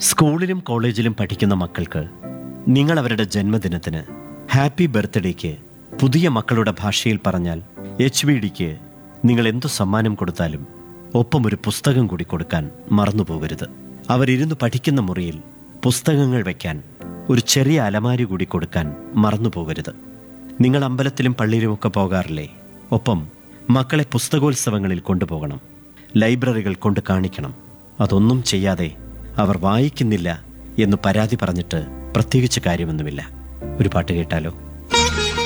സ്കൂളിലും കോളേജിലും പഠിക്കുന്ന മക്കൾക്ക് നിങ്ങൾ അവരുടെ ജന്മദിനത്തിന് ഹാപ്പി ബർത്ത്ഡേക്ക് പുതിയ മക്കളുടെ ഭാഷയിൽ പറഞ്ഞാൽ എച്ച് ബി ഡിക്ക് നിങ്ങൾ എന്തു സമ്മാനം കൊടുത്താലും ഒപ്പം ഒരു പുസ്തകം കൂടി കൊടുക്കാൻ മറന്നുപോകരുത് അവരിരുന്ന് പഠിക്കുന്ന മുറിയിൽ പുസ്തകങ്ങൾ വയ്ക്കാൻ ഒരു ചെറിയ അലമാരി കൂടി കൊടുക്കാൻ മറന്നുപോകരുത് നിങ്ങൾ അമ്പലത്തിലും പള്ളിയിലുമൊക്കെ പോകാറില്ലേ ഒപ്പം മക്കളെ പുസ്തകോത്സവങ്ങളിൽ കൊണ്ടുപോകണം ലൈബ്രറികൾ കൊണ്ട് കാണിക്കണം അതൊന്നും ചെയ്യാതെ അവർ വായിക്കുന്നില്ല എന്ന് പരാതി പറഞ്ഞിട്ട് പ്രത്യേകിച്ച് കാര്യമൊന്നുമില്ല ഒരു പാട്ട് കേട്ടാലോ